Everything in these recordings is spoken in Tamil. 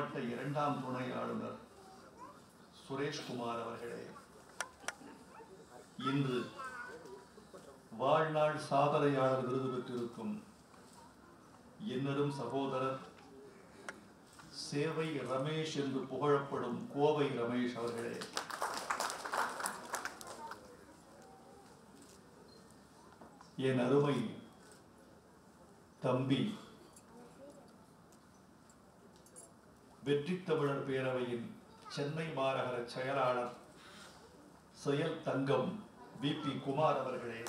மாவட்ட இரண்டாம் துணை ஆளுநர் சுரேஷ்குமார் அவர்களே இன்று வாழ்நாள் சாதனையாளர் விருது பெற்றிருக்கும் என்னரும் சகோதரர் சேவை ரமேஷ் என்று புகழப்படும் கோவை ரமேஷ் அவர்களே என் அருமை தம்பி வெற்றி தமிழர் பேரவையின் சென்னை மாநகர செயலாளர் செயல் தங்கம் வி பி குமார் அவர்களே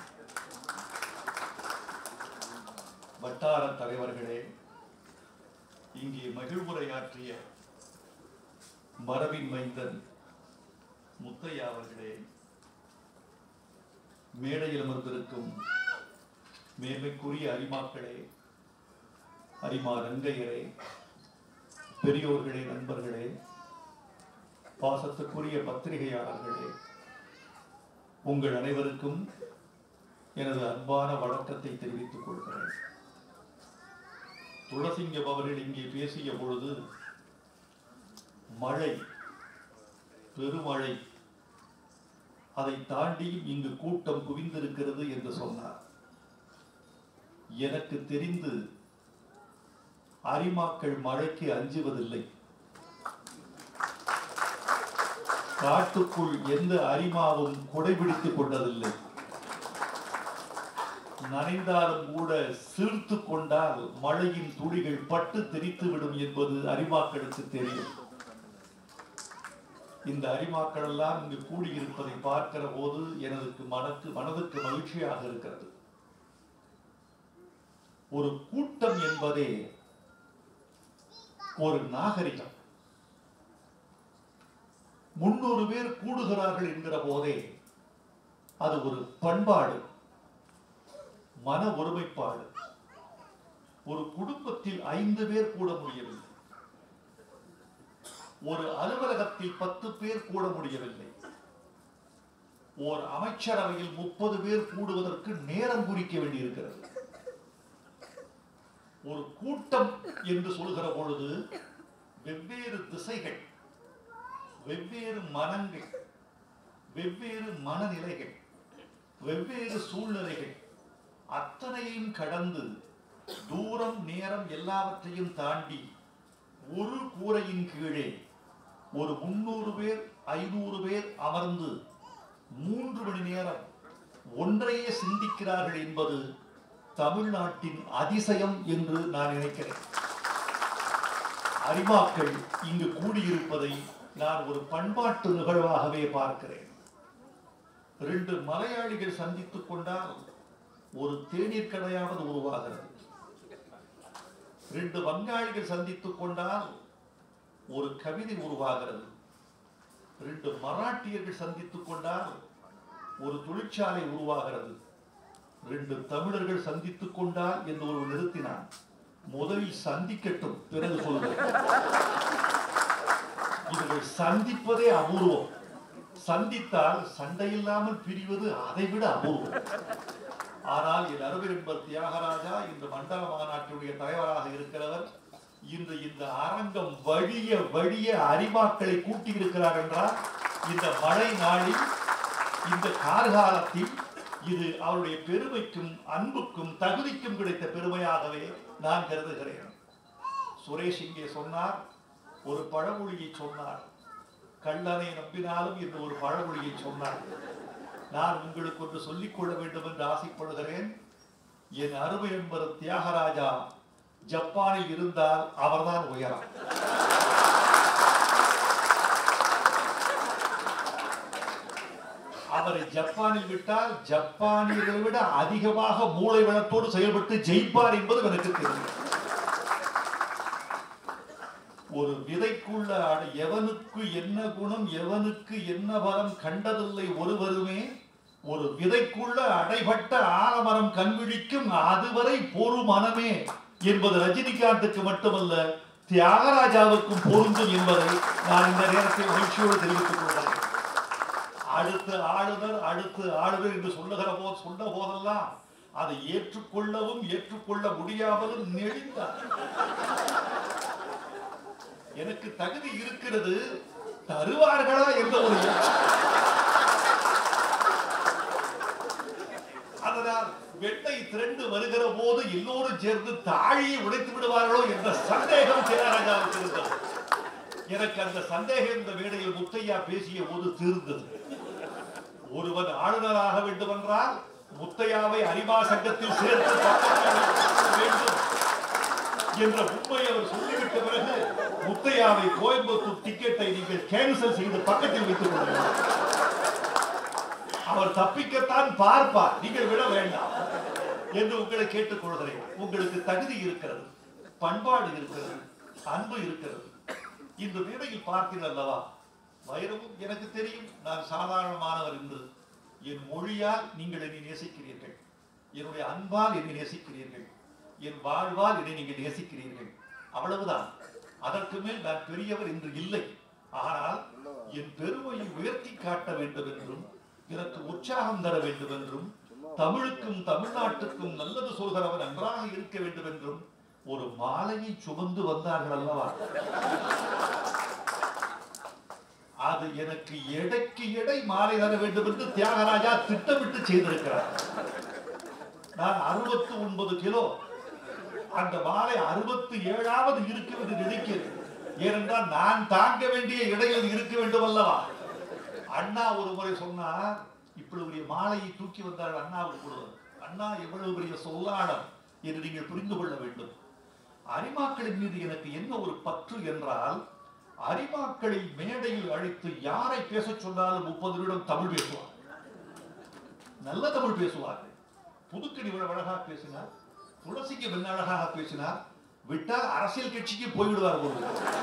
வட்டார தலைவர்களே இங்கே மகிழ்வுரையாற்றிய மரபின் மைந்தன் முத்தையா அவர்களே மேடையில் அமர்ந்திருக்கும் மேன்மைக்குரிய அரிமாக்களே அரிமா ரங்கையரே பெரியோர்களே நண்பர்களே பாசத்துக்குரிய பத்திரிகையாளர்களே உங்கள் அனைவருக்கும் எனது அன்பான வணக்கத்தை தெரிவித்துக் கொள்கிறேன் துளசிங்கம் அவர்கள் இங்கே பேசிய பொழுது மழை பெருமழை அதை தாண்டியும் இங்கு கூட்டம் குவிந்திருக்கிறது என்று சொன்னார் எனக்கு தெரிந்து அரிமாக்கள் மழைக்கு அஞ்சுவதில்லை காட்டுக்குள் எந்த அரிமாவும் குடைபிடித்துக் கொண்டதில்லை நனைந்தாலும் கூட சிரித்து கொண்டால் மழையின் துளிகள் பட்டு தெரித்து விடும் என்பது அரிமாக்களுக்கு தெரியும் இந்த அரிமாக்கள் எல்லாம் இங்கு கூடியிருப்பதை பார்க்கிற போது எனக்கு மனக்கு மனதுக்கு மகிழ்ச்சியாக இருக்கிறது ஒரு கூட்டம் என்பதே ஒரு நாகரிகம் முன்னூறு பேர் கூடுகிறார்கள் என்கிற போதே அது ஒரு பண்பாடு மன ஒருமைப்பாடு ஒரு குடும்பத்தில் ஐந்து பேர் கூட முடியவில்லை ஒரு அலுவலகத்தில் பத்து பேர் கூட முடியவில்லை ஓர் அமைச்சரவையில் முப்பது பேர் கூடுவதற்கு நேரம் குறிக்க வேண்டியிருக்கிறது ஒரு கூட்டம் என்று சொல்கிற பொழுது வெவ்வேறு திசைகள் வெவ்வேறு மனங்கள் வெவ்வேறு மனநிலைகள் வெவ்வேறு சூழ்நிலைகள் அத்தனையும் கடந்து தூரம் நேரம் எல்லாவற்றையும் தாண்டி ஒரு கூரையின் கீழே ஒரு முன்னூறு பேர் ஐநூறு பேர் அமர்ந்து மூன்று மணி நேரம் ஒன்றையே சிந்திக்கிறார்கள் என்பது தமிழ்நாட்டின் அதிசயம் என்று நான் நினைக்கிறேன் அரிமாக்கள் இங்கு கூடியிருப்பதை நான் ஒரு பண்பாட்டு நிகழ்வாகவே பார்க்கிறேன் ரெண்டு மலையாளிகள் சந்தித்துக் கொண்டால் ஒரு தேநீர் கடையாவது உருவாகிறது ரெண்டு வங்காளிகள் சந்தித்துக் கொண்டால் ஒரு கவிதை உருவாகிறது ரெண்டு மராட்டியர்கள் சந்தித்துக் கொண்டால் ஒரு தொழிற்சாலை உருவாகிறது ரெண்டு தமிழர்கள் சந்தித்துக் கொண்டால் என்று ஒரு நிறுத்தினான் முதலில் சந்திக்கட்டும் பிறகு சொல்கிறேன் இவர்கள் சந்திப்பதே அபூர்வம் சந்தித்தால் சண்டையில்லாமல் பிரிவது அதைவிட அபூர்வம் ஆனால் என் அருமை என்பர் தியாகராஜா இந்த மண்டல மாநாட்டினுடைய தலைவராக இருக்கிறவர் இன்று இந்த அரங்கம் வழிய வழிய அறிவாக்களை கூட்டி இருக்கிறார் என்றால் இந்த மழை நாளில் இந்த கார்காலத்தில் இது அவருடைய பெருமைக்கும் அன்புக்கும் தகுதிக்கும் கிடைத்த பெருமையாகவே நான் கருதுகிறேன் சுரேஷ் இங்கே சொன்னார் ஒரு பழமொழியை சொன்னார் கள்ளனை நம்பினாலும் என்று ஒரு பழமொழியை சொன்னார் நான் உங்களுக்கு ஒன்று சொல்லிக் கொள்ள வேண்டும் என்று ஆசைப்படுகிறேன் என் அருமை என்பது தியாகராஜா ஜப்பானில் இருந்தால் அவர்தான் உயரம் அவரை ஜப்பானில் விட்டால் ஜப்பானியர்களை விட அதிகமாக மூளை வளத்தோடு செயல்பட்டு ஜெயிப்பார் என்பது எனக்கு தெரியும் ஒரு விதைக்குள்ள அட- எவனுக்கு என்ன குணம் எவனுக்கு என்ன பலம் கண்டதில்லை ஒருவருமே ஒரு விதைக்குள்ள அடைபட்ட ஆலமரம் கண்விழிக்கும் அதுவரை பொறு மனமே என்பது ரஜினிகாந்துக்கு மட்டுமல்ல தியாகராஜாவுக்கும் பொருந்தும் என்பதை நான் இந்த நேரத்தில் மகிழ்ச்சியோடு தெரிவித்துக் கொள்கிறேன் அடுத்து ஆளுநர் அடுத்து ஆளுநர் என்று சொல்லுகிற போது சொன்ன போதெல்லாம் அதை ஏற்றுக்கொள்ளவும் ஏற்றுக்கொள்ள முடியாமலும் நெளிந்தார் எனக்கு தகுதி இருக்கிறது தருவார்களா என்ற ஒரு எண்ணம். அதனால் வெண்ணை திரண்டு வருகிற போது எல்லோரும் சேர்ந்து தாழியை உடைத்து விடுவார்களோ என்ற சந்தேகம் தியாகராஜாவுக்கு இருந்தது எனக்கு அந்த சந்தேகம் இந்த மேடையில் முத்தையா பேசிய போது தீர்ந்தது ஒருவன் ஆளுநராக வேண்டும் என்றால் முத்தையாவை அறிவா சங்கத்தில் சேர்த்து பக்கத்தில் வைத்துக் கொள்ள வேண்டும் என்ற உண்மை அவர் சொல்லிவிட்ட பிறகு முத்தையாவை கோயம்புத்தூர் டிக்கெட்டை நீங்கள் கேன்சல் செய்து பக்கத்தில் வைத்துக் கொள்ள வேண்டும் அவர் தப்பிக்கத்தான் பார்ப்பார் நீங்கள் விட வேண்டாம் என்று உங்களை கேட்டுக்கொள்கிறேன் உங்களுக்கு தகுதி இருக்கிறது பண்பாடு இருக்கிறது அன்பு இருக்கிறது இந்த மேடையில் பார்த்தீர்கள் அல்லவா வைரமும் எனக்கு தெரியும் நான் சாதாரணமானவர் என்று என் மொழியால் நீங்கள் என்னை நேசிக்கிறீர்கள் என்னுடைய அன்பால் என்னை நேசிக்கிறீர்கள் என் வாழ்வால் என்னை நீங்கள் நேசிக்கிறீர்கள் அவ்வளவுதான் அதற்கு மேல் நான் பெரியவர் என்று இல்லை ஆனால் என் பெருமையை உயர்த்தி காட்ட வேண்டும் என்றும் எனக்கு உற்சாகம் தர வேண்டும் என்றும் தமிழுக்கும் தமிழ்நாட்டுக்கும் நல்லது சொல்கிறவர் நன்றாக இருக்க வேண்டும் என்றும் ஒரு மாலையை சுமந்து வந்தார்கள் அல்லவா அது எனக்கு எடைக்கு எடை மாலை தர வேண்டும் என்று தியாகராஜா திட்டமிட்டு செய்திருக்கிறார் நான் அறுபத்தி ஒன்பது கிலோ அந்த மாலை அறுபத்தி ஏழாவது இருக்கும் என்று நினைக்கிறேன் ஏனென்றால் நான் தாங்க வேண்டிய இடையில் இருக்க வேண்டும் அல்லவா அண்ணா ஒரு முறை சொன்னார் இப்படி ஒரு மாலையை தூக்கி வந்தார் அண்ணாவுக்கு கொடுவார் அண்ணா எவ்வளவு பெரிய சொல்லாளர் என்று நீங்கள் புரிந்து கொள்ள வேண்டும் அரிமாக்களின் மீது எனக்கு என்ன ஒரு பற்று என்றால் அரிமாக்களை மேடையில் அழைத்து யாரை பேசச் சொன்னாலும் முப்பது நிமிடம் தமிழ் பேசுவார் நல்ல தமிழ் பேசுவார்கள் புதுக்கடி இவ்வளவு அழகாக பேசினார் துளசிக்கு வெண்ண அழகாக பேசினார் விட்டால் அரசியல் கட்சிக்கு போய்விடுவார் ஒரு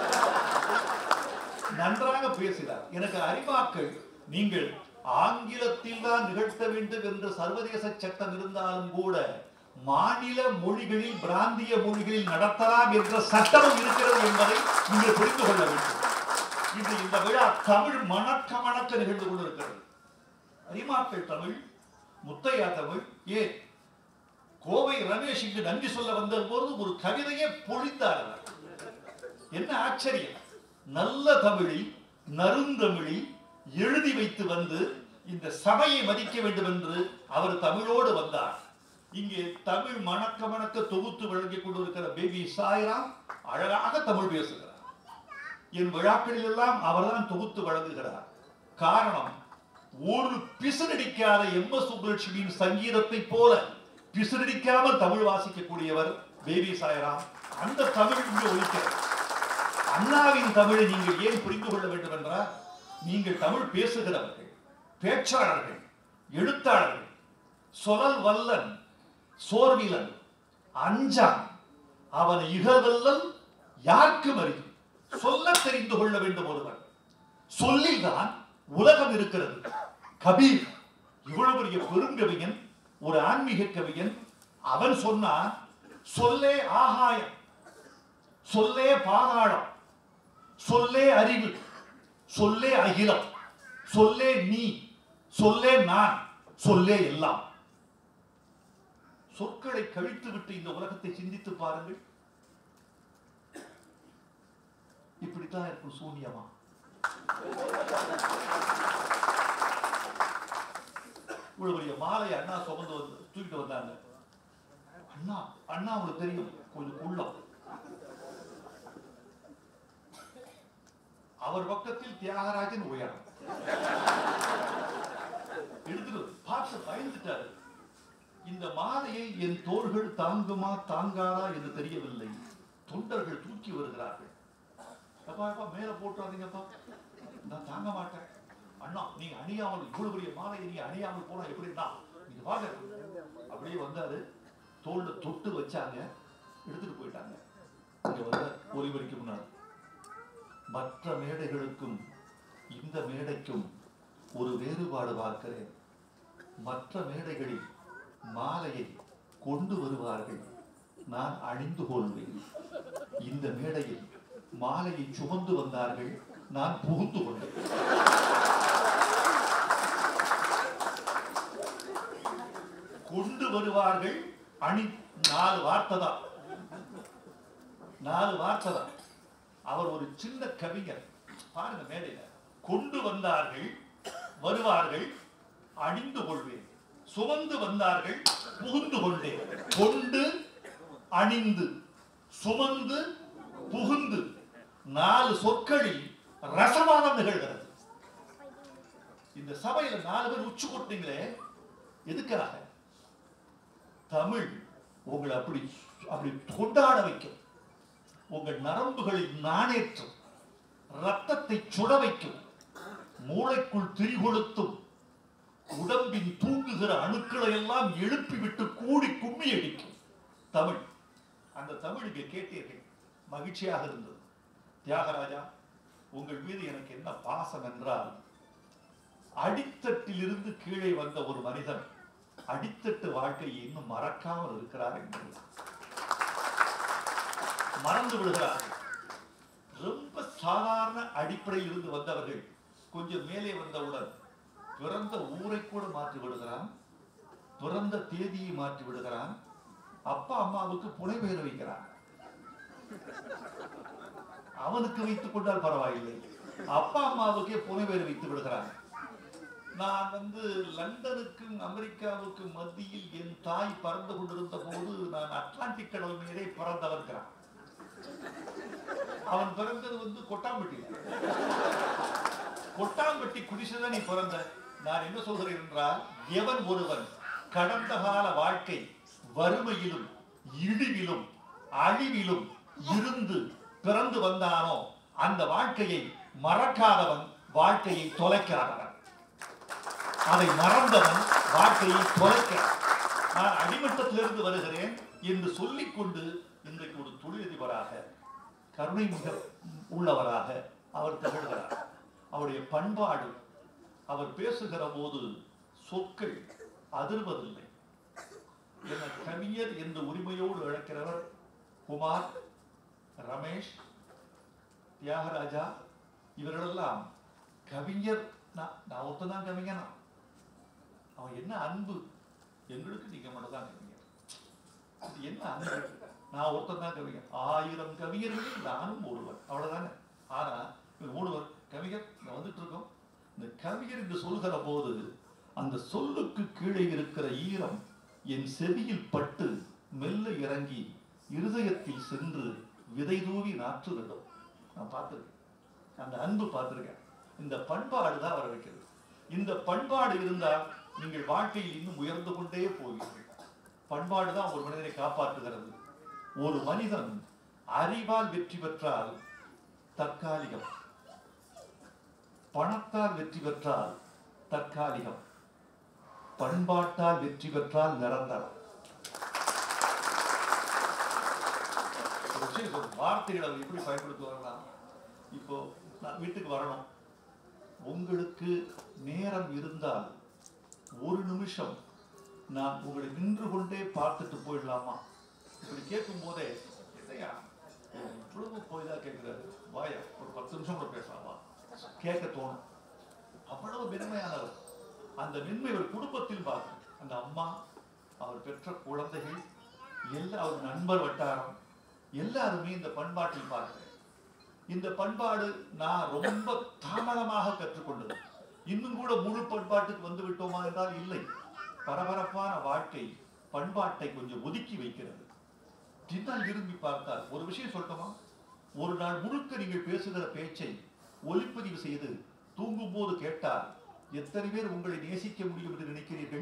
நன்றாக பேசினார் எனக்கு அறிவாக்கள் நீங்கள் ஆங்கிலத்தில் தான் நிகழ்த்த வேண்டும் என்ற சர்வதேச சட்டம் இருந்தாலும் கூட மாநில மொழிகளில் பிராந்திய மொழிகளில் நடத்தலாம் என்ற சட்டமும் இருக்கிறது என்பதை நீங்கள் புரிந்து கொள்ள வேண்டும் இது இந்த விழா தமிழ் மணக்க மணக்க நிகழ்ந்து கொண்டிருக்கிறது அறிமாக்கள் தமிழ் முத்தையா தமிழ் ஏன் கோவை ரமேஷ் இங்கு நன்றி சொல்ல வந்த போது ஒரு கவிதையை பொழிந்தார் அவர். என்ன ஆச்சரியம் நல்ல தமிழில் நறுந்தமிழில் எழுதி வைத்து வந்து இந்த சபையை மதிக்க வேண்டும் என்று அவர் தமிழோடு வந்தார் இங்கே தமிழ் மணக்க மணக்க தொகுத்து வழங்கிக் கொண்டிருக்கிற பேபி சாய்ராம் அழகாக தமிழ் பேசுகிறார் என் விழாக்களில் எல்லாம் அவர்தான் தொகுத்து வழங்குகிறார் காரணம் ஒரு பிசுரடிக்காத எம் எஸ் சுப்புலட்சுமியின் சங்கீதத்தை போல பிசுரடிக்காமல் தமிழ் வாசிக்கக்கூடியவர் பேபி சாய்ராம் அந்த தமிழ் இங்கே ஒலிக்கிறது அண்ணாவின் தமிழை நீங்கள் ஏன் புரிந்து கொள்ள வேண்டும் என்றால் நீங்கள் தமிழ் பேசுகிறவர்கள் பேச்சாளர்கள் எழுத்தாளர்கள் சொலல் வல்லன் சோர்விலன் அஞ்சான் அவன் இகழ்வல்லல் யாருக்கும் அறியும் சொல்ல தெரிந்து கொள்ள வேண்டும் ஒருவன் சொல்லில்தான் உலகம் இருக்கிறது கபீர் இவ்வளவு பெரிய பெருங்கவியன் ஒரு ஆன்மீக கவியன் அவன் சொன்னான் சொல்லே ஆகாயம் சொல்லே பாதாளம் சொல்லே அறிவு சொல்லே அகிலம் சொல்லே நீ சொல்லே நான் சொல்லே எல்லாம் சொற்களை கழித்து விட்டு இந்த உலகத்தை சிந்தித்து பாருங்கள் இப்படித்தான் இருக்கும் சூன்யமா இவ்வளவு பெரிய மாலை அண்ணா சுமந்து வந்து தூக்கிட்டு வந்தாங்க அண்ணா அண்ணா உங்களுக்கு தெரியும் கொஞ்சம் உள்ளம் அவர் பக்கத்தில் தியாகராஜன் உயரம் எடுத்துட்டு பார்த்து பயந்துட்டாரு இந்த மாலையை என் தோள்கள் தாங்குமா தாங்காதா என்று தெரியவில்லை தொண்டர்கள் தூக்கி வருகிறார்கள் அப்பா அப்பா மேல போட்டுறாதீங்கப்பா நான் தாங்க மாட்டேன் அண்ணா நீங்க அணியாமல் இவ்வளவு பெரிய மாலையை நீங்க அணியாமல் போனா எப்படின்னா நீங்க வாங்க அப்படியே வந்தாரு தோல்ல தொட்டு வச்சாங்க எடுத்துட்டு போயிட்டாங்க இங்க வந்த ஒலிபரிக்கு முன்னாடி மற்ற மேடைகளுக்கும் இந்த மேடைக்கும் ஒரு வேறுபாடு பார்க்கிறேன் மற்ற மேடைகளில் மாலையை கொண்டு வருவார்கள் நான் அணிந்து கொள்வேன் இந்த மேடையில் மாலையை சுமந்து வந்தார்கள் நான் புகுந்து கொண்டேன் கொண்டு வருவார்கள் அணி நாலு வார்த்தை தான் நாலு வார்த்தை தான் அவர் ஒரு சின்ன கவிஞர் பாருங்க மேடையில கொண்டு வந்தார்கள் வருவார்கள் அணிந்து கொள்வேன் சுமந்து வந்தார்கள் புகுந்து கொண்டேன் கொண்டு அணிந்து சுமந்து புகுந்து நாலு சொற்களில் ரசமானம் நிகழ்கிறது இந்த சபையில நாலு பேர் உச்சு கொட்டீங்களே எதுக்காக தமிழ் உங்களை அப்படி அப்படி கொண்டாட வைக்கும் உங்கள் நரம்புகளில் நாணேற்றும் ரத்தத்தை சுட வைக்கும் மூளைக்குள் திரிகொளுத்தும் உடம்பின் தூங்குகிற அணுக்களை எல்லாம் எழுப்பி விட்டு கூடி கும்மி அடிக்கும் தமிழ் அந்த தமிழ் இங்கே கேட்டீர்கள் மகிழ்ச்சியாக இருந்தது தியாகராஜா உங்கள் மீது எனக்கு என்ன பாசம் என்றால் அடித்தட்டிலிருந்து கீழே வந்த ஒரு மனிதன் அடித்தட்டு வாழ்க்கையை இன்னும் மறக்காமல் இருக்கிறார் என்பது மறந்து விடுகிறார்கள் ரொம்ப சாதாரண அடிப்படையில் இருந்து வந்தவர்கள் கொஞ்சம் மேலே வந்தவுடன் பிறந்த ஊரை கூட மாற்றி விடுகிறான் பிறந்த தேதியை மாற்றி விடுகிறான் அப்பா அம்மாவுக்கு புனை பெயர் வைக்கிறான் அவனுக்கு வைத்துக் கொண்டால் பரவாயில்லை அப்பா அம்மாவுக்கே புனை பெயர் வைத்து விடுகிறான் நான் வந்து லண்டனுக்கும் அமெரிக்காவுக்கும் மத்தியில் என் தாய் பறந்து கொண்டிருந்த போது நான் அட்லாண்டிக் கடல் மீதே பிறந்தவர்கிறான் அவன் பிறந்தது வந்து கொட்டாம்பட்டி கொட்டாம்பட்டி குடிசைதான் நீ பிறந்த நான் என்ன சொல்கிறேன் என்றால் எவன் ஒருவன் கடந்த கால வாழ்க்கை வறுமையிலும் இழிவிலும் அழிவிலும் இருந்து பிறந்து வந்தானோ அந்த வாழ்க்கையை மறக்காதவன் வாழ்க்கையை தொலைக்காதவன் அதை மறந்தவன் வாழ்க்கையை தொலைக்கிறான் நான் அடிமட்டத்திலிருந்து வருகிறேன் என்று சொல்லிக்கொண்டு இன்றைக்கு ஒரு தொழிலதிபராக கருணை மிக உள்ளவராக அவர் திகழ்கிறார் அவருடைய பண்பாடு அவர் பேசுகிற போது சொற்கள் அதிர்வதில்லை என கவிஞர் என்ற உரிமையோடு அழைக்கிறவர் குமார் ரமேஷ் தியாகராஜா இவர்களெல்லாம் கவிஞர் நான் நான் ஒருத்தன் கவிஞனா அவன் என்ன அன்பு எங்களுக்கு நீங்க மட்டும் தான் கவிஞர் இது என்ன அன்பு நான் ஒருத்தன் தான் கவிஞர் ஆயிரம் கவிஞர்களில் நானும் ஒருவர் அவ்வளவுதானே ஆனா இவங்க மூணுவர் கவிஞர் இங்க வந்துட்டு இருக்கோம் இந்த கவிஞர் என்று சொல்கிற போது அந்த சொல்லுக்கு கீழே இருக்கிற ஈரம் என் செவியில் பட்டு மெல்ல இறங்கி இருதயத்தில் சென்று விதை தூவி நாற்றுவிடும் நான் பார்த்திருக்கேன் அந்த அன்பு பார்த்திருக்கேன் இந்த பண்பாடு தான் வர வைக்கிறது இந்த பண்பாடு இருந்தால் நீங்கள் வாழ்க்கையில் இன்னும் உயர்ந்து கொண்டே போவீர்கள் பண்பாடு தான் ஒரு மனிதனை காப்பாற்றுகிறது ஒரு மனிதன் அறிவால் வெற்றி பெற்றால் தற்காலிகம் பணத்தால் வெற்றி பெற்றால் தற்காலிகம் பண்பாட்டால் வெற்றி பெற்றால் நிரந்தரம் ஒரு விஷயம் சொல்றேன். வார்த்தைகளை அவர் எப்படி பயன்படுத்துவாங்கன்னா இப்போ நான் வீட்டுக்கு வரணும் உங்களுக்கு நேரம் இருந்தால் ஒரு நிமிஷம் நான் உங்களை நின்று கொண்டே பார்த்துட்டு போயிடலாமா இப்படி கேட்கும் போதே என்னையா இவ்வளவு போய் தான் கேட்கிறாரு வாயா ஒரு பத்து நிமிஷம் கூட பேசலாமா கேட்க தோணும் அவ்வளவு மென்மையானவர் அந்த மென்மை ஒரு குடும்பத்தில் பார்க்கும் அந்த அம்மா அவர் பெற்ற குழந்தைகள் எல்லா அவர் நண்பர் வட்டாரம் எல்லாருமே இந்த பண்பாட்டில் பார்க்கிறேன் இந்த பண்பாடு நான் ரொம்ப தாமதமாக கற்றுக்கொண்டது இன்னும் கூட முழு பண்பாட்டுக்கு வந்து விட்டோமா என்றால் இல்லை பரபரப்பான வாழ்க்கை பண்பாட்டை கொஞ்சம் ஒதுக்கி வைக்கிறது பின்னால் விரும்பி பார்த்தால் ஒரு விஷயம் சொல்லட்டுமா ஒரு நாள் முழுக்க நீங்கள் பேசுகிற பேச்சை ஒலிப்பதிவு செய்து தூங்கும் போது கேட்டால் எத்தனை பேர் உங்களை நேசிக்க முடியும் என்று நினைக்கிறீர்கள்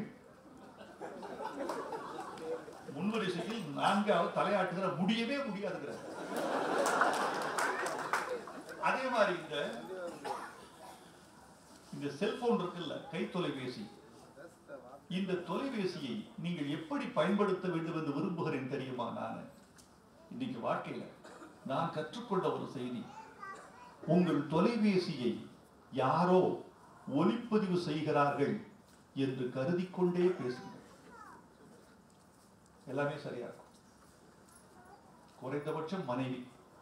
முன்வரிசையில் நான்காவது தலையாட்டுகிற முடியவே முடியாதுங்கிற அதே மாதிரி இந்த இந்த செல்போன் இருக்குல்ல கை தொலைபேசி இந்த தொலைபேசியை நீங்கள் எப்படி பயன்படுத்த வேண்டும் என்று விரும்புகிறேன் தெரியுமா நான் இன்னைக்கு வாழ்க்கையில நான் கற்றுக்கொண்ட ஒரு செய்தி உங்கள் தொலைபேசியை யாரோ ஒளிப்பதிவு செய்கிறார்கள் என்று கருதி கொண்டே பேசுங்கள் எல்லாமே சரியா இருக்கும் குறைந்தபட்சம் மனைவி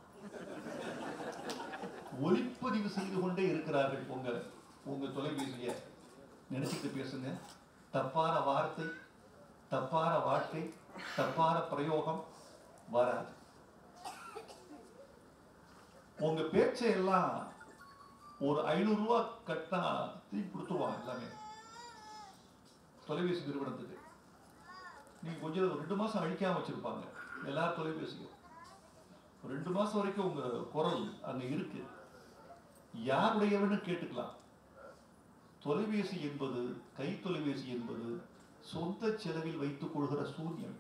ஒளிப்பதிவு செய்து கொண்டே இருக்கிறார்கள் உங்க உங்க தொலைபேசிய நினைச்சுட்டு பேசுங்க தப்பான வார்த்தை தப்பான வாழ்க்கை தப்பான பிரயோகம் வராது உங்க பேச்சை எல்லாம் ஒரு ஐநூறு ரூபாய் கட்டினா திருப்பி கொடுத்துருவாங்க எல்லாமே தொலைபேசி நிறுவனத்துக்கு நீங்க கொஞ்சம் ஒரு ரெண்டு மாசம் அழிக்காம வச்சிருப்பாங்க எல்லா தொலைபேசியும் ஒரு ரெண்டு மாசம் வரைக்கும் உங்க குரல் அங்க இருக்கு யாருடையவன்னு கேட்டுக்கலாம் தொலைபேசி என்பது கை தொலைபேசி என்பது சொந்த செலவில் வைத்துக் கொள்கிற சூன்யம்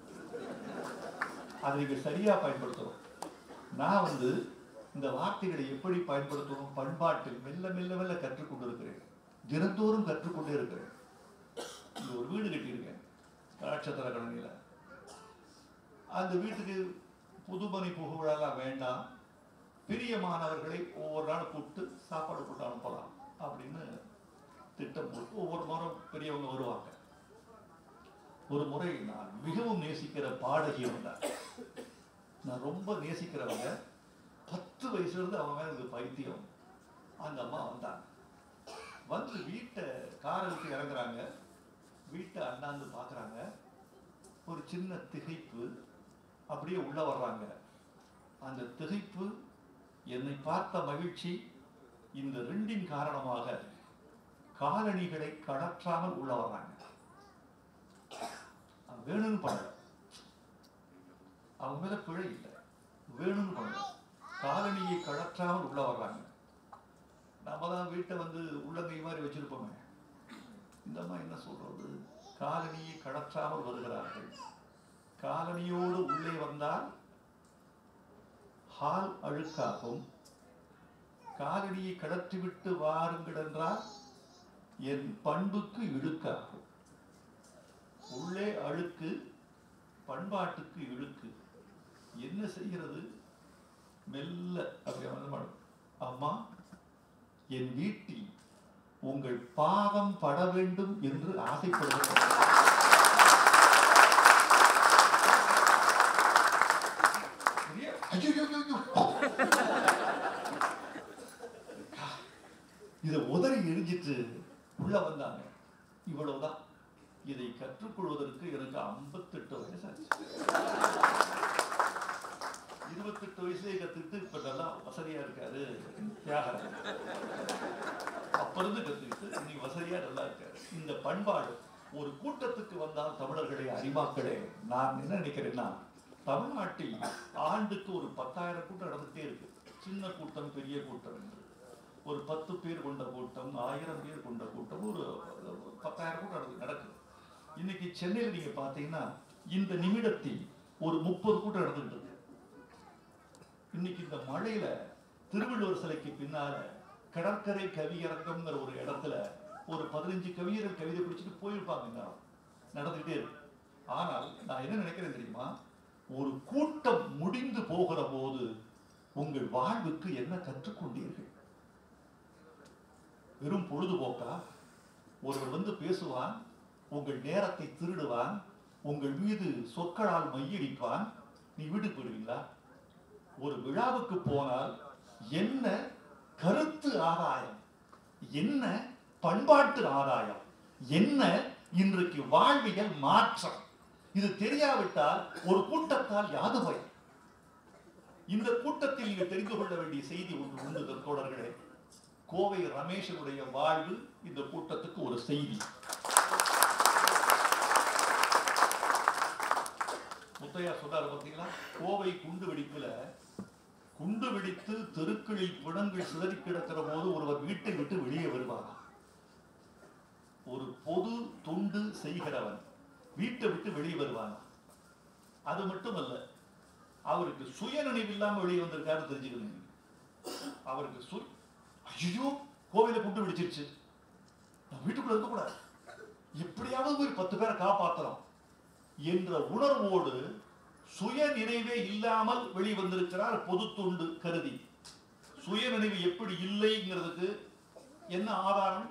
அதை நீங்க சரியா பயன்படுத்தணும் நான் வந்து இந்த வார்த்தைகளை எப்படி பயன்படுத்தணும் பண்பாட்டில் மெல்ல மெல்ல மெல்ல கற்றுக்கொண்டு இருக்கிறேன் தினந்தோறும் கற்றுக்கொண்டே இருக்கிறேன் இங்க ஒரு வீடு கட்டியிருக்கேன் நட்சத்திர கணனில அந்த வீட்டுக்கு புதுமனை புகழெல்லாம் வேண்டாம் பிரியமானவர்களை ஒவ்வொரு நாள் கூப்பிட்டு சாப்பாடு போட்டு அனுப்பலாம் அப்படின்னு திட்டம் போட்டு ஒவ்வொரு முறை பெரியவங்க வருவாங்க ஒரு முறை நான் மிகவும் நேசிக்கிற பாடகி வந்தார் நான் ரொம்ப நேசிக்கிறவங்க பத்து வயசுல இருந்து அவங்க மேல எனக்கு பைத்தியம் அந்த அம்மா வந்தாங்க வந்து வீட்டை காரை விட்டு இறங்குறாங்க வீட்டை அண்ணாந்து பார்க்கறாங்க ஒரு சின்ன திகைப்பு அப்படியே உள்ள வர்றாங்க அந்த திகைப்பு என்னை பார்த்த மகிழ்ச்சி இந்த ரெண்டின் காரணமாக காலணிகளை கடற்றாமல் உள்ள வர்றாங்க அவன் வேணும்னு பண்ணல அவங்க மேல பிழை இல்லை வேணும்னு பண்ணல காலணியை கழற்றாமல் உள்ள வர்றாங்க நாம தான் வீட்டை வந்து உள்ளங்கை மாதிரி வச்சிருப்போமே இந்த அம்மா என்ன சொல்றது காலணியை கழற்றாமல் வருகிறார்கள் காலணியோடு உள்ளே வந்தால் ஹால் அழுக்காகும் காலணியை கடற்றிவிட்டு வாருங்கள் என்றால் என் பண்புக்கு இழுக்காகும் உள்ளே அழுக்கு பண்பாட்டுக்கு இழுக்கு என்ன செய்கிறது மெல்ல அப்படி வந்து மாடும். அம்மா என் வீட்டில் உங்கள் பாதம் பட வேண்டும் என்று ஆசைப்படுகிறேன் ஐயோ, ஐயோ, ஐயோ, ஐயோ. இதை உதறி எரிஞ்சிட்டு உள்ள வந்தாங்க இவ்வளவுதான் இதை கற்றுக்கொள்வதற்கு எனக்கு 58 வயசாச்சு இருபத்தெட்டு வயசுலயே கத்துக்கிட்டு இப்ப நல்லா வசதியா இருக்காரு தியாகராஜன் அப்ப இருந்து கத்துக்கிட்டு இன்னைக்கு வசதியா நல்லா இருக்காரு இந்த பண்பாடு ஒரு கூட்டத்துக்கு வந்தால் தமிழர்களே அரிமாக்களே நான் என்ன நினைக்கிறேன்னா தமிழ்நாட்டில் ஆண்டுக்கு ஒரு பத்தாயிரம் கூட்டம் நடந்துட்டே இருக்கு சின்ன கூட்டம் பெரிய கூட்டம் என்று ஒரு பத்து பேர் கொண்ட கூட்டம் ஆயிரம் பேர் கொண்ட கூட்டம் ஒரு பத்தாயிரம் கூட்டம் நடக்கு நடக்குது இன்னைக்கு சென்னையில் நீங்க பாத்தீங்கன்னா இந்த நிமிடத்தில் ஒரு முப்பது கூட்டம் நடந்துட்டு இருக்கு இன்னைக்கு இந்த மழையில திருவள்ளுவர் சிலைக்கு பின்னால கடற்கரை கவியரங்கம்ங்கிற ஒரு இடத்துல ஒரு பதினஞ்சு கவிஞர்கள் கவிதை பிடிச்சிட்டு போயிருப்பாங்க இந்நேரம். நடந்துகிட்டே இருக்கு ஆனால் நான் என்ன நினைக்கிறேன் தெரியுமா ஒரு கூட்டம் முடிந்து போகிற போது உங்கள் வாழ்வுக்கு என்ன கற்றுக்கொண்டீர்கள் வெறும் பொழுதுபோக்கா ஒருவர் வந்து பேசுவான் உங்கள் நேரத்தை திருடுவான் உங்கள் மீது சொற்களால் மையடிப்பான் நீ வீட்டுக்கு போயிடுவீங்களா ஒரு விழாவுக்கு போனால் என்ன கருத்து ஆதாயம் என்ன பண்பாட்டு ஆதாயம் என்ன இன்றைக்கு வாழ்வியல் மாற்றம் இது தெரியாவிட்டால் ஒரு கூட்டத்தால் யாது பயன் இந்த கூட்டத்தில் நீங்கள் தெரிந்து கொள்ள வேண்டிய செய்தி ஒன்று உண்டு தோழர்களே கோவை ரமேஷனுடைய வாழ்வு இந்த கூட்டத்துக்கு ஒரு செய்தி முத்தையா சொன்னார் பார்த்தீங்களா கோவை குண்டு வெடிப்புல குண்டு வெடித்து தெருக்களில் பிணங்கள் சிதறி கிடக்கிற போது ஒருவர் வீட்டை விட்டு வெளியே வருவாராம் ஒரு பொது துண்டு செய்கிறவன் வீட்டை விட்டு வெளியே வருவானா அது மட்டுமல்ல அவருக்கு சுயநினைவு இல்லாம வெளியே வந்திருக்காரு தெரிஞ்சுக்கணும் அவருக்கு சு ஐயோ கோவில குண்டு வெடிச்சிருச்சு நான் வீட்டுக்குள்ள இருக்கக்கூடாது எப்படியாவது ஒரு பத்து பேரை காப்பாத்தலாம் என்ற உணர்வோடு சுய நினைவே இல்லாமல் வெளிவந்திருக்கிறார் பொது தொண்டு கருதி சுய நினைவு எப்படி இல்லைங்கிறதுக்கு என்ன ஆதாரம்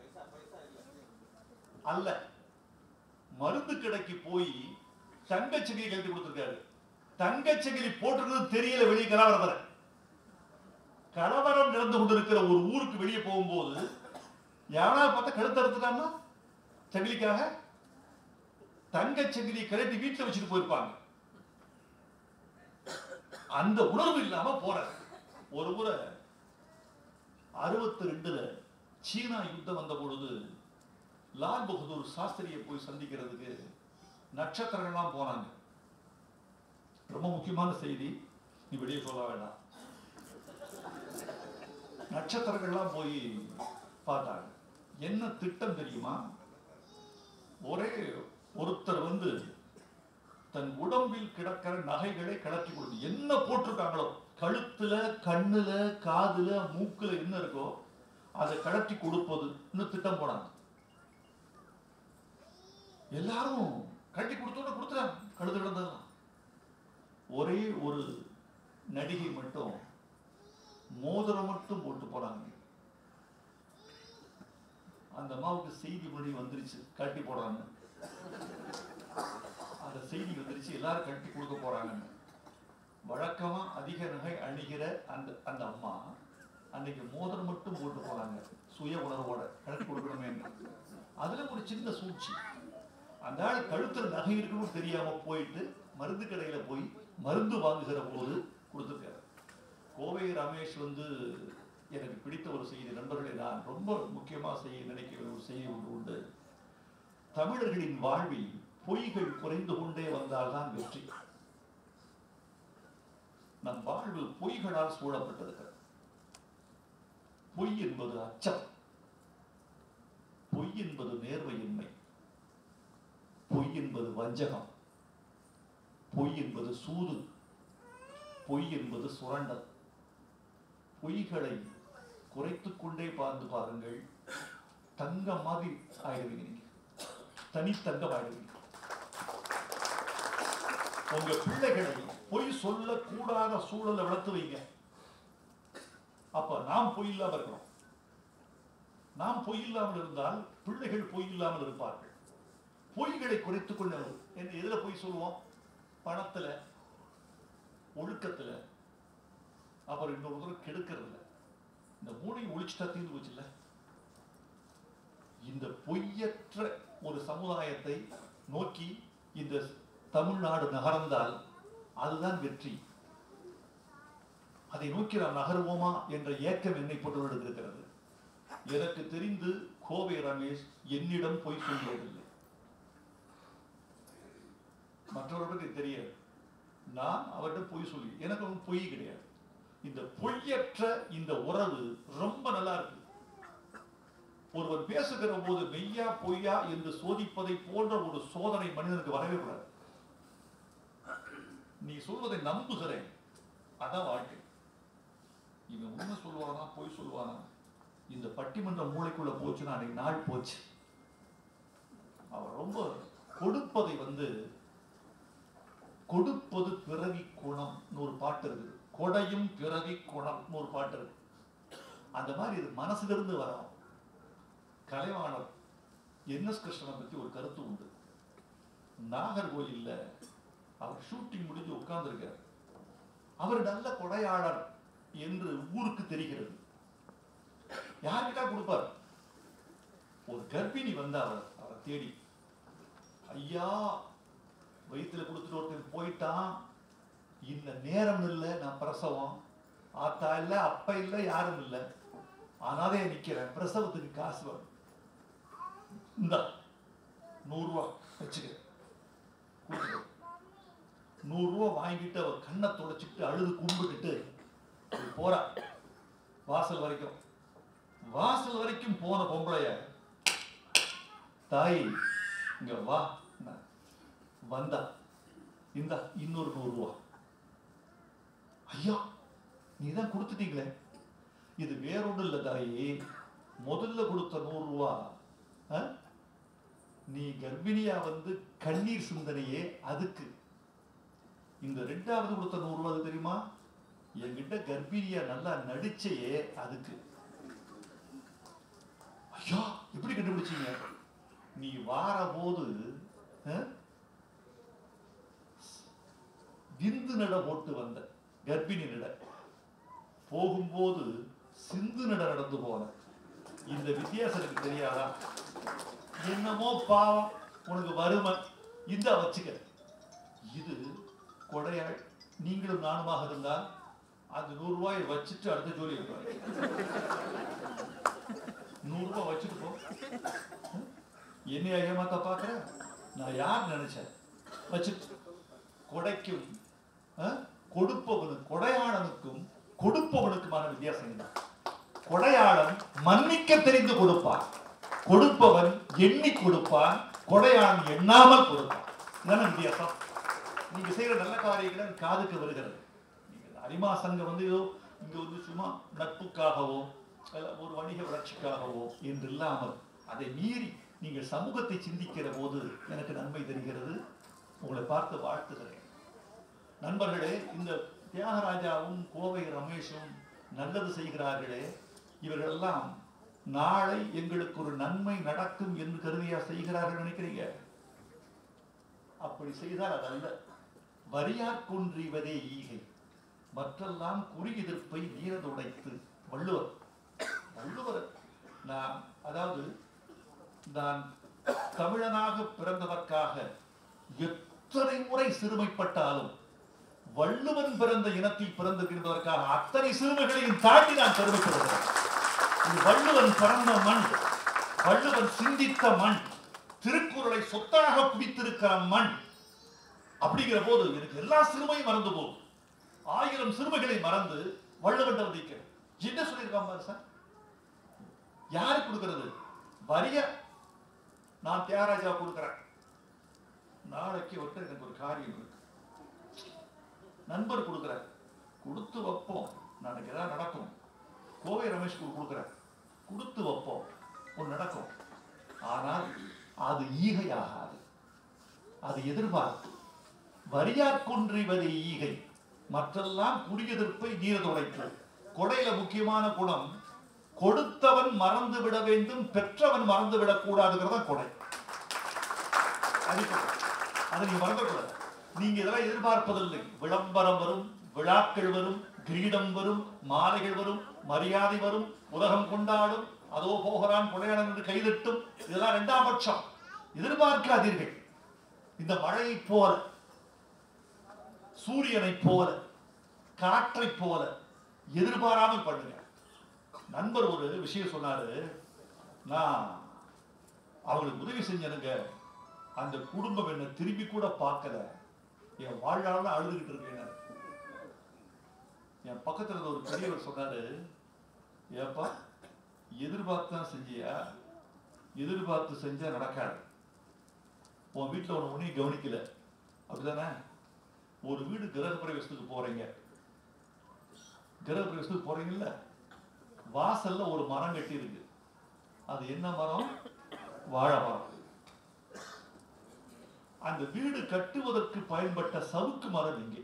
அல்ல மருந்து கடைக்கு போய் தங்கச்செகிலி கழட்டி கொடுத்திருக்காரு தங்கச்செகிலி போட்டிருக்கிறது தெரியல வெளியே கலவரம் வர கலவரம் நடந்து கொண்டிருக்கிற ஒரு ஊருக்கு வெளியே போகும்போது யாராவது பார்த்தா கழுத்து அறுத்துட்டான்னா சங்கிலிக்காக தங்கச் சங்கிலியை கழட்டி வீட்டுல வச்சுட்டு போயிருப்பாங்க அந்த உணர்வு இல்லாம போறாரு ஒரு முறை அறுபத்தி ரெண்டுல சீனா யுத்தம் வந்த பொழுது லால் பகதூர் சாஸ்திரியை போய் சந்திக்கிறதுக்கு நட்சத்திரங்கள்லாம் போனாங்க ரொம்ப முக்கியமான செய்தி நீ வெளியே சொல்ல வேண்டாம் நட்சத்திரங்கள்லாம் போய் பார்த்தாங்க என்ன திட்டம் தெரியுமா ஒரே ஒருத்தர் வந்து தன் உடம்பில் கிடக்கிற நகைகளை கலட்டி கொடுத்து என்ன போட்டிருக்காங்களோ கழுத்துல கண்ணுல காதுல மூக்குல என்ன இருக்கோ அதை கலட்டி கொடுப்பது இன்னும் திட்டம் போனாங்க எல்லாரும் கட்டி கொடுத்தோட கொடுத்துறாங்க கழுத்து கிடந்ததெல்லாம் ஒரே ஒரு நடிகை மட்டும் மோதிரம் மட்டும் போட்டு போனாங்க அந்த அம்மாவுக்கு செய்தி முன்னாடி வந்துருச்சு கட்டி போடுறாங்க அந்த செய்தி வந்துருச்சு எல்லாரும் கட்டி கொடுக்க போறாங்கன்னு வழக்கமா அதிக நகை அணிகிற அந்த அந்த அம்மா அன்னைக்கு மோதிரம் மட்டும் போட்டு போறாங்க சுய உணர்வோட கட்டி கொடுக்கணுமே அதுல ஒரு சின்ன சூழ்ச்சி அந்த ஆள் கழுத்துல நகை இருக்குன்னு தெரியாம போயிட்டு மருந்து கடையில போய் மருந்து வாங்குகிற போது கொடுத்துருக்காரு கோவை ரமேஷ் வந்து எனக்கு பிடித்த ஒரு செய்தி நண்பர்களே நான் ரொம்ப முக்கியமா செய்ய நினைக்கிற ஒரு செய்தி ஒன்று உண்டு தமிழர்களின் வாழ்வில் பொய்கள் குறைந்து கொண்டே வந்தால்தான் வெற்றி நம் வாழ்வு பொய்களால் சூழப்பட்டிருக்கிறது பொய் என்பது அச்சம் பொய் என்பது நேர்மையின்மை பொய் என்பது வஞ்சகம் பொய் என்பது சூது பொய் என்பது சுரண்டல் பொய்களை குறைத்துக் கொண்டே பார்த்து பாருங்கள் தங்கம் மாதிரி ஆயிடுவீங்க நீங்க தனித்தங்கம் ஆயிடுவீங்க உங்க பிள்ளைகளை பொய் சொல்லக்கூடாத சூழலை வளர்த்து வைங்க அப்ப நாம் பொய் இல்லாம இருக்கிறோம் நாம் பொய் இல்லாமல் இருந்தால் பிள்ளைகள் பொய் இல்லாமல் இருப்பார்கள் பொய்களை குறைத்துக் கொண்டு என்ன எதுல பொய் சொல்லுவோம் பணத்துல ஒழுக்கத்துல அப்புறம் இன்னொருத்தர் கெடுக்கிறதுல இந்த மூணையும் ஒழிச்சுட்டா தீர்ந்து போச்சுல்ல இந்த பொய்யற்ற ஒரு சமுதாயத்தை நோக்கி இந்த தமிழ்நாடு நகர்ந்தால் அதுதான் வெற்றி அதை நோக்கி நாம் நகருவோமா என்ற ஏக்கம் என்னை போட்டு இருக்கிறது எனக்கு தெரிந்து கோவை ரமேஷ் என்னிடம் பொய் சொல்லியதில்லை மற்றவர்களுக்கு தெரியாது நான் அவர்கிட்ட பொய் சொல்லி எனக்கு ஒன்றும் பொய் கிடையாது இந்த பொய்யற்ற இந்த உறவு ரொம்ப நல்லா இருக்கு ஒருவர் பேசுகிற போது மெய்யா பொய்யா என்று சோதிப்பதை போன்ற ஒரு சோதனை மனிதனுக்கு வரவே கூடாது நீ சொல்வதை நம்புகிறேன் அதான் வாழ்க்கை இவன் உண்மை சொல்லுவானா பொய் சொல்லுவானா இந்த பட்டிமன்ற மூளைக்குள்ள போச்சுன்னா அன்னைக்கு நாள் போச்சு அவர் ரொம்ப கொடுப்பதை வந்து கொடுப்பது பிறவி குணம்னு ஒரு பாட்டு இருக்குது கொடையும் பிறவி குணம்னு ஒரு பாட்டு இருக்கு அந்த மாதிரி இது மனசுல இருந்து வரணும் கலைவாணர் என் எஸ் கிருஷ்ணனை பத்தி ஒரு கருத்து உண்டு நாகர்கோயில்ல அவர் ஷூட்டிங் முடிஞ்சு உட்கார்ந்துருக்கார் அவர் நல்ல கொடையாளர் என்று ஊருக்கு தெரிகிறது யார்கிட்ட கொடுப்பார் ஒரு கர்ப்பிணி வந்தா அவர் அவரை தேடி ஐயா வயிற்றுல கொடுத்துட்டு ஒருத்தன் போயிட்டான் இந்த நேரம் இல்லை நான் பிரசவம் ஆத்தா இல்லை அப்பா இல்லை யாரும் இல்லை ஆனாலே நிக்கிறேன் பிரசவத்துக்கு காசு வரும் இந்த நூறுரூவா வச்சுக்க கொடுத்துட்டு நூறுரூவா வாங்கிட்டு அவ கண்ணை துடைச்சிட்டு அழுது கும்பிட்டுட்டு இப்படி போறா வாசல் வரைக்கும் வாசல் வரைக்கும் போன பொம்பளைய தாய் இங்க வா என்ன, வந்தா இந்தா இன்னொரு நூறு ரூபா ஐயா நீ தான் கொடுத்துட்டீங்களே இது வேறொன்றும் இல்லை தாயி முதல்ல கொடுத்த நூறு ரூபா ஆ? நீ கர்ப்பிணியா வந்து கண்ணீர் சிந்தனையே அதுக்கு இந்த ரெண்டாவது கொடுத்த நூறு ரூபா அது தெரியுமா என்கிட்ட கர்ப்பிணியா நல்லா நடிச்சையே அதுக்கு ஐயா எப்படி கண்டுபிடிச்சீங்க நீ வார போது விந்து நட போட்டு வந்த கர்ப்பிணி நட போகும்போது சிந்து நட நடந்து போன இந்த வித்தியாசம் எனக்கு தெரியாதா என்னமோ பாவம் உனக்கு வறுமை இந்த வச்சுக்க இது கொடையாள் நீங்களும் நானுமாக இருந்தால் அந்த நூறு ரூபாயை வச்சுட்டு அடுத்த ஜோலி இருப்பாரு நூறு ரூபாய் வச்சுட்டு போ என்னைய ஏமாத்த பாக்குற நான் யார் நினைச்சேன் வச்சுட்டு கொடைக்கும் ஆ? கொடுப்பவனுக்கு கொடையாளனுக்கும் கொடுப்பவனுக்குமான வித்தியாசம் என்ன கொடையாளன் மன்னிக்க தெரிந்து கொடுப்பான் கொடுப்பவன் எண்ணி கொடுப்பான் கொடையாளன் எண்ணாமல் கொடுப்பான் இதான வித்தியாசம் நீங்க செய்யற நல்ல காரியங்கள் எனக்கு காதுக்கு வருகிறது நீங்க அரிமா சங்கம் வந்து ஏதோ இங்க வந்து சும்மா நட்புக்காகவோ அல்ல ஒரு வணிக வளர்ச்சிக்காகவோ என்று இல்லாமல் அதை மீறி நீங்கள் சமூகத்தை சிந்திக்கிற போது எனக்கு நன்மை தெரிகிறது உங்களை பார்த்து வாழ்த்துகிறேன் நண்பர்களே இந்த தியாகராஜாவும் கோவை ரமேஷும் நல்லது செய்கிறார்களே இவர்களெல்லாம் நாளை எங்களுக்கு ஒரு நன்மை நடக்கும் என்று கருதியா செய்கிறார்கள் நினைக்கிறீங்க அப்படி செய்தால் அதல்ல வரியார் கொன்றிவதே ஈகை மற்றெல்லாம் குறி எதிர்ப்பை வீரதுடைத்து வள்ளுவர் வள்ளுவர் நான் அதாவது நான் தமிழனாக பிறந்ததற்காக எத்தனை முறை சிறுமைப்பட்டாலும் வள்ளுவன் பிறந்த இனத்தில் பிறந்திருக்கின்றதற்காக அத்தனை சிறுமைகளையும் தாண்டி நான் பெருமைப்படுகிறேன் இது வள்ளுவன் பிறந்த மண் வள்ளுவன் சிந்தித்த மண் திருக்குறளை சொத்தாக குவித்திருக்கிற மண் அப்படிங்கிற போது எனக்கு எல்லா சிறுமையும் மறந்து போகும் ஆயிரம் சிறுமைகளை மறந்து வள்ளுவன் வந்திருக்கிறேன் என்ன சொல்லியிருக்கான் பாரு சார் யாரு கொடுக்கிறது வரிய நான் தியாகராஜா கொடுக்கிறேன் நாளைக்கு வந்து எனக்கு ஒரு காரியம் இருக்கு நண்பர் கொடுக்குறார் கொடுத்து வைப்போம் நாளைக்கு ஏதாவது நடக்கும் கோவை ரமேஷ் கொடுக்குறார் கொடுத்து வைப்போம் ஒன்று நடக்கும் ஆனால் அது ஈகையாகாது அது எதிர்பார்ப்பு வரியார் கொன்றிவதை ஈகை மற்றெல்லாம் குடியெதிர்ப்பை நீரதுடைப்பு கொடையில முக்கியமான குணம் கொடுத்தவன் மறந்து விட வேண்டும் பெற்றவன் மறந்து விடக்கூடாதுங்கிறத கொடை அடிப்படை அதை நீங்க மறந்துக்கூடாது நீங்க இதெல்லாம் எதிர்பார்ப்பதில்லை விளம்பரம் வரும் விழாக்கள் வரும் கிரீடம் வரும் மாலைகள் வரும் மரியாதை வரும் உலகம் கொண்டாடும் அதோ போகிறான் கொடையாளன் என்று கைதட்டும் இதெல்லாம் இரண்டாம் பட்சம் எதிர்பார்க்காதீர்கள் இந்த மழையைப் போல சூரியனைப் போல காற்றைப் போல எதிர்பாராமல் பண்ணுங்க நண்பர் ஒரு விஷயம் சொன்னாரு நான் அவங்களுக்கு உதவி செஞ்சனுங்க அந்த குடும்பம் என்ன திரும்பி கூட பார்க்கல என் வாழ்நாள் அழுதுகிட்டு இருக்கேன் என் பக்கத்துல இருந்த ஒரு பெரியவர் சொன்னாரு ஏப்பா எதிர்பார்த்து தான் செஞ்சியா எதிர்பார்த்து செஞ்சா நடக்காது உன் வீட்டுல ஒண்ணு ஒன்றையும் கவனிக்கல அப்படிதானே ஒரு வீடு கிரக பிரவேசத்துக்கு போறீங்க கிரக பிரவேசத்துக்கு போறீங்கல்ல வாசல்ல ஒரு மரம் கட்டி இருக்கு அது என்ன மரம் வாழை மரம் அந்த வீடு கட்டுவதற்கு பயன்பட்ட சவுக்கு மரம் இங்கே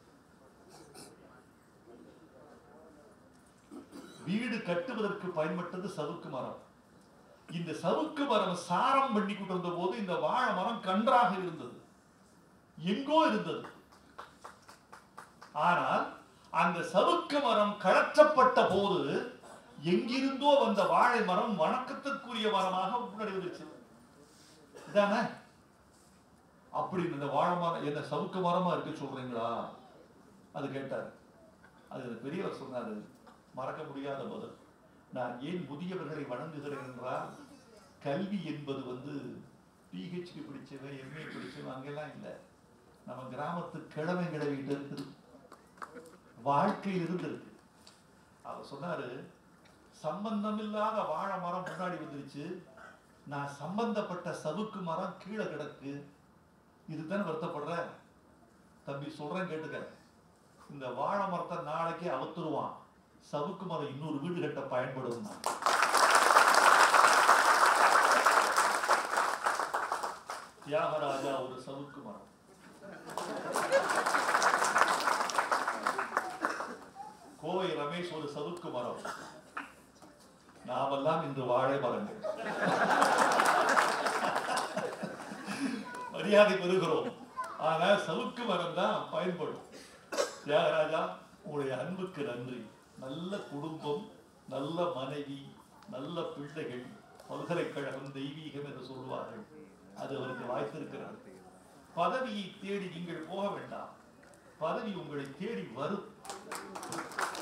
வீடு கட்டுவதற்கு பயன்பட்டது சவுக்கு மரம் இந்த சவுக்கு மரம் சாரம் பண்ணி கொண்டு வந்த போது இந்த வாழை மரம் கன்றாக இருந்தது எங்கோ இருந்தது ஆனால் அந்த சவுக்கு மரம் கழற்றப்பட்ட போது எங்கிருந்தோ வந்த வாழை மரம் வணக்கத்திற்குரிய மரமாக முன்னாடி வந்துச்சு இதானே அப்படி இந்த வாழை மரம் என்ன சவுக்கு மரமா இருக்கு சொல்றீங்களா அது கேட்டார் அது அந்த பெரியவர் சொன்னாரு மறக்க முடியாத பதில் நான் ஏன் முதியவர்களை வணங்குகிறேன் என்றால் கல்வி என்பது வந்து பிஹெச்டி பிடிச்சவன் எம்ஏ பிடிச்சவன் அங்கெல்லாம் இல்லை நம்ம கிராமத்து கிழமை கிழவிகிட்ட இருக்குது வாழ்க்கையில் இருந்திருக்கு அவர் சொன்னாரு சம்பந்தம் இல்லாத வாழை மரம் முன்னாடி வந்துருச்சு நான் சம்பந்தப்பட்ட சவுக்கு மரம் கீழே கிடக்கு இதுதானே வருத்தப்படுற தம்பி சொல்றேன் கேட்டுக்க இந்த வாழை மரத்தை நாளைக்கே அவுத்துருவான் சவுக்கு மரம் இன்னொரு வீடு கட்ட பயன்படும் தியாகராஜா ஒரு சவுக்கு மரம் கோவை ரமேஷ் ஒரு சவுக்கு மரம் நாமெல்லாம் இன்று வாழை மரங்கள் மரியாதை பெறுகிறோம் ஆனா சவுக்கு மரம் தான் பயன்படும் தியாகராஜா உங்களுடைய அன்புக்கு நன்றி நல்ல குடும்பம் நல்ல மனைவி நல்ல பிள்ளைகள் பல்கலைக்கழகம் தெய்வீகம் என்று சொல்வார்கள் அது அவருக்கு வாய்த்திருக்கிறது பதவியை தேடி நீங்கள் போக வேண்டாம் பதவி உங்களை தேடி வரும்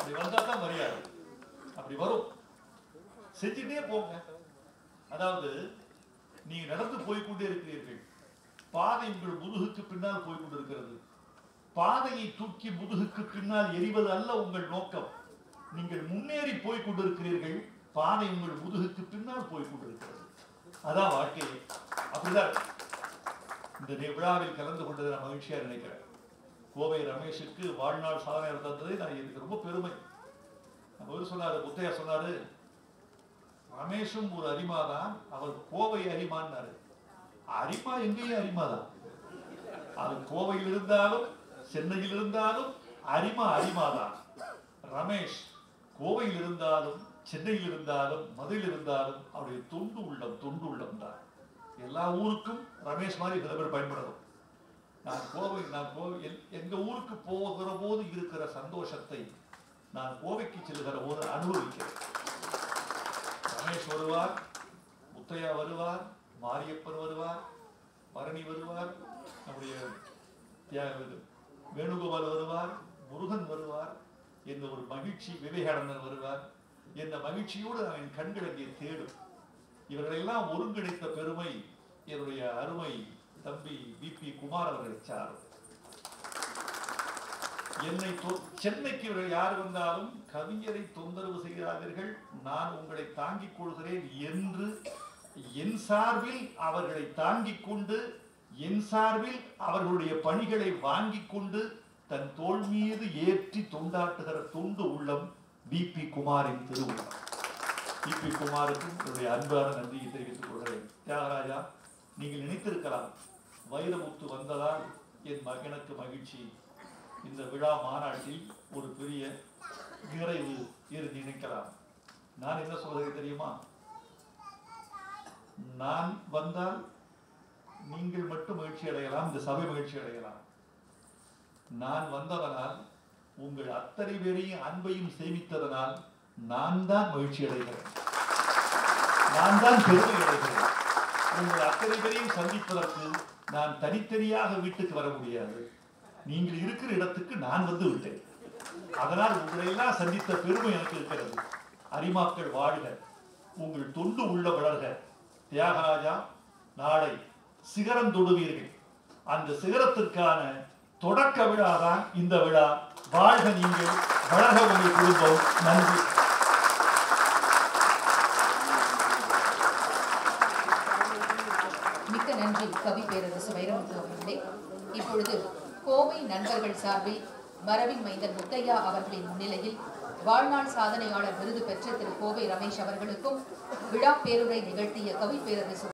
அப்படி வந்தா தான் மரியாதை அப்படி வரும் செஞ்சுட்டே போங்க அதாவது நீங்க நடந்து போய் கொண்டே இருக்கிறீர்கள் பாதை உங்கள் முதுகுக்கு பின்னால் போய் கொண்டிருக்கிறது பாதையை தூக்கி முதுகுக்கு பின்னால் எரிவது அல்ல உங்கள் நோக்கம் நீங்கள் முன்னேறி போய் கொண்டிருக்கிறீர்கள் பாதை உங்கள் முதுகுக்கு பின்னால் போய் கொண்டிருக்கிறது அதான் வாழ்க்கை அப்படிதான் இருக்கு. இந்த நி- விழாவில் கலந்து கொண்டதை நான் மகிழ்ச்சியா நினைக்கிறேன் கோவை ரமேஷுக்கு வாழ்நாள் சாதனை தந்தது நான் எனக்கு ரொம்ப பெருமை நம்ம ஒரு சொன்னாரு முத்தையா சொன்னாரு ரமேஷும் ஒரு அரிமாதான் அவர் கோவை அரிமான்னாரு அரிமா எங்கேயும் அரிமாதான் அது கோவையில் இருந்தாலும் சென்னையில் இருந்தாலும் அரிமா அரிமாதான் ரமேஷ் கோவையில் இருந்தாலும் சென்னையில் இருந்தாலும் மதுரையில் இருந்தாலும் அவருடைய தொண்டு உள்ளம் தொண்டு உள்ளம் தான் எல்லா ஊருக்கும் ரமேஷ் மாதிரி சில பேர் பயன்படணும் நான் கோவை நான் கோவை எல்- எங்க ஊருக்கு போகிற போது இருக்கிற சந்தோஷத்தை நான் கோவைக்கு செல்கிற போது அனுபவிக்கிறேன் ரமேஷ் வருவார் முத்தையா வருவார் மாரியப்பன் வருவார் பரணி வருவார் நம்முடைய தியாக- வேணுகோபால் வருவார் முருகன் வருவார் என்ற ஒரு மகிழ்ச்சி விவேகானந்தன் வருவார் என்ற மகிழ்ச்சியோடு அவன் கண்கள் அங்கே தேடும் இவர்களெல்லாம் ஒருங்கிணைத்த பெருமை என்னுடைய அருமை தம்பி பிபி குமார் அவர்களை சாரும் என்னை தொ- சென்னைக்கு இவர்கள் யார் வந்தாலும் கவிஞரை தொந்தரவு செய்கிறார்கள் நான் உங்களை தாங்கிக் கொள்கிறேன் என்று என் சார்பில் அவர்களை தாங்கிக் கொண்டு என் சார்பில் அவர்களுடைய பணிகளை வாங்கிக் கொண்டு தன் தோள் மீது ஏற்றி தொண்டாட்டுகிற தொண்டு உள்ளம் பிபி குமாரின் திருவுள்ளம் பிபி குமாருக்கும் என்னுடைய அன்பான நன்றியை தெரிவித்துக் கொள்கிறேன் தியாகராஜா நீங்கள் நினைத்திருக்கலாம் வைரமுத்து வந்ததால் என் மகனுக்கு மகிழ்ச்சி இந்த விழா மாநாட்டில் ஒரு பெரிய நிறைவு என்று நினைக்கலாம் நான் என்ன சொல்கிறேன் தெரியுமா நான் வந்தால் நீங்கள் மட்டும் மகிழ்ச்சி அடையலாம் இந்த சபை மகிழ்ச்சி அடையலாம் நான் வந்ததனால் உங்கள் அத்தனை பேரையும் அன்பையும் சேமித்ததனால் நான் தான் மகிழ்ச்சி அடைகிறேன் நான் தான் பெருமை அடைகிறேன் உங்கள் அத்தனை பேரையும் சந்திப்பதற்கு நான் தனித்தனியாக வீட்டுக்கு வர முடியாது நீங்கள் இருக்கிற இடத்துக்கு நான் வந்து விட்டேன் அதனால் உங்களை எல்லாம் சந்தித்த பெருமை எனக்கு இருக்கிறது அரிமாக்கள் வாழ்க உங்கள் தொண்டு உள்ள வளர்க தியாகராஜா நாளை சிகரம் தொடுவீர்கள் அந்த சிகரத்திற்கான தொடக்க விழா தான் இந்த விழா வாழ்க நீங்கள் வளர்க உங்கள் குடும்பம் நன்றி மிக்க நன்றி கவி பேரரசு வைரமுத்து அவர்களே இப்பொழுது கோவை நண்பர்கள் சார்பில் மரபின் மைந்தன் முத்தையா அவர்களின் முன்னிலையில் வாழ்நாள் சாதனையாளர் விருது பெற்ற திரு கோவை ரமேஷ் அவர்களுக்கும் விழா பேருரை நிகழ்த்திய கவி பேரரசு